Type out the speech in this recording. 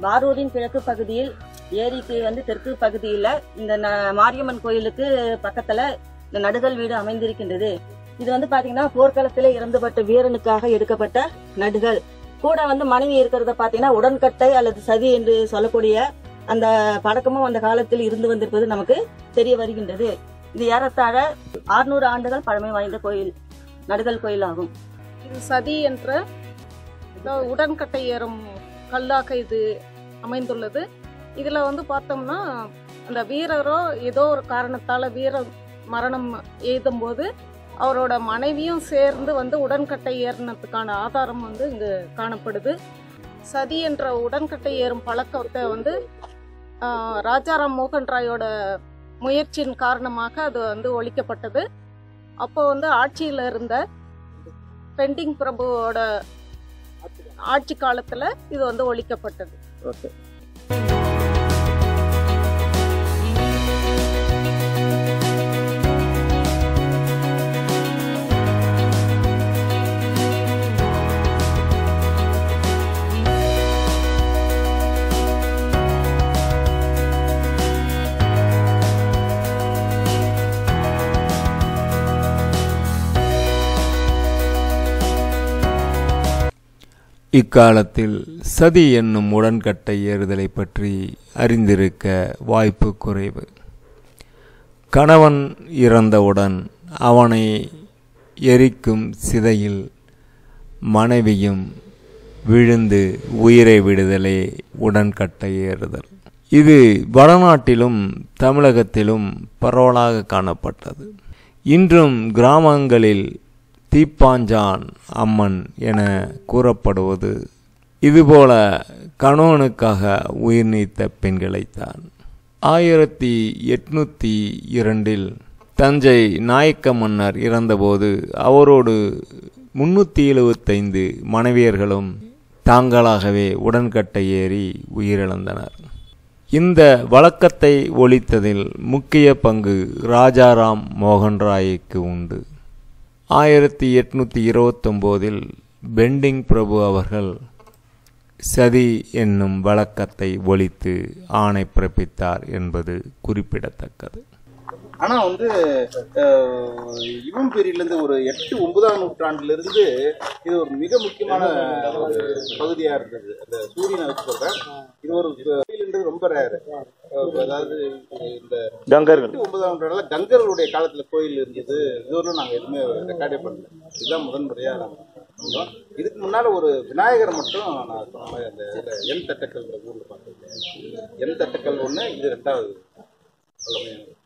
வாரூரின் கிழக்கு பகுதியில் ஏரிக்கு வந்து தெற்கு பகுதியில இந்த ந- மாரியம்மன் கோயிலுக்கு பக்கத்துல இந்த நடுகல் வீடு அமைந்திருக்கின்றது இது வந்து பாத்தீங்கன்னா போர்க்களத்திலே இறந்துபட்ட வீரனுக்காக எடுக்கப்பட்ட நடுகள் கூட வந்து மனைவி இருக்கிறத பாத்தீங்கன்னா உடன்கட்டை அல்லது சதி என்று சொல்லக்கூடிய அந்த பழக்கமும் அந்த காலத்தில் இருந்து வந்திருப்பது நமக்கு தெரிய வருகின்றது இது ஏறத்தாழ 600 ஆண்டுகள் பழமை வாய்ந்த கோயில் நடுகல் கோயில் ஆகும் இது சதி என்ற அதாவது உடன்கட்டை ஏறும் கல்லாக இது அமைந்துள்ளது இதில் வந்து பார்த்தோம்னா அந்த வீரரோ ஏதோ ஒரு காரணத்தால் வீர மரணம் எய்தும்போது அவரோட மனைவியும் சேர்ந்து வந்து உடன்கட்டை ஏறினதுக்கான ஆதாரம் வந்து இங்கு காணப்படுது சதி என்ற உடன்கட்டை ஏறும் பழக்கத்தை வந்து ஆஹ், ராஜாராம் மோகன் ராயோட முயற்சியின் காரணமாக அது வந்து ஒழிக்கப்பட்டது அப்போ வந்து ஆட்சியில் இருந்த பெண்டிங் பிரபுவோட ஆட்சி காலத்துல இது வந்து ஒழிக்கப்பட்டது ஓகே இக்காலத்தில் சதி என்னும் உடன்கட்டை ஏறுதலை பற்றி அறிந்திருக்க வாய்ப்பு குறைவு கணவன் இறந்தவுடன் அவனை எரிக்கும் சிதையில் மனைவியும் விழுந்து உயிரை விடுதலே உடன்கட்டை ஏறுதல் இது வடநாட்டிலும் தமிழகத்திலும் பரவலாக காணப்பட்டது இன்றும் கிராமங்களில் தீப்பாஞ்சான் அம்மன் என கூறப்படுவது இதுபோல கணவனுக்காக உயிர் நீத்த பெண்களைத்தான் ஆயிரத்தி எட்நூத்தி இரண்டில் தஞ்சை நாயக்க மன்னர் இறந்தபோது அவரோடு முன்னூற்றி எழுபத்தைந்து மனைவியர்களும் தாங்களாகவே உடன்கட்டை ஏறி உயிரிழந்தனர் இந்த வழக்கத்தை ஒழித்ததில் முக்கிய பங்கு ராஜாராம் மோகன் ராய்க்கு உண்டு ஆயிரத்தி எட்நூற்றி இருபத்தொம்போதில் பெண்டிங் பிரபு அவர்கள் சதி என்னும் வழக்கத்தை ஒழித்து ஆணை பிறப்பித்தார் என்பது குறிப்பிடத்தக்கது ஆனா வந்து அஹ், இவன் பீரியட்ல இருந்து ஒரு எட்டு ஒன்பதாம் நூற்றாண்டுல இருந்து இது ஒரு மிக முக்கியமான ஒரு பகுதியா இருந்தது அந்த சூரியனை வச்சு சொல்றேன் இது ஒரு கோயில்ன்றது ரொம்ப ரேர் அதாவது இந்த கங்கர்கள் எட்டு ஒன்பதாம் நூற்றாண்டுல கங்கர்களுடைய காலத்துல கோயில் இருந்தது இதுவரையும் நாங்க எதுவுமே ரெக்கார்டே பண்ணல இதுதான் முதன்முறையா நாங்க பண்ணோம். இதுக்கு முன்னால ஒரு விநாயகர் மட்டும் நான் சொன்ன மாதிரி அந்த இதுல எல் தட்டக்கல் ஊர்ல பார்த்தேன் எல் தட்டக்கல் ஒண்ணு இது ரெண்டாவது பழமையான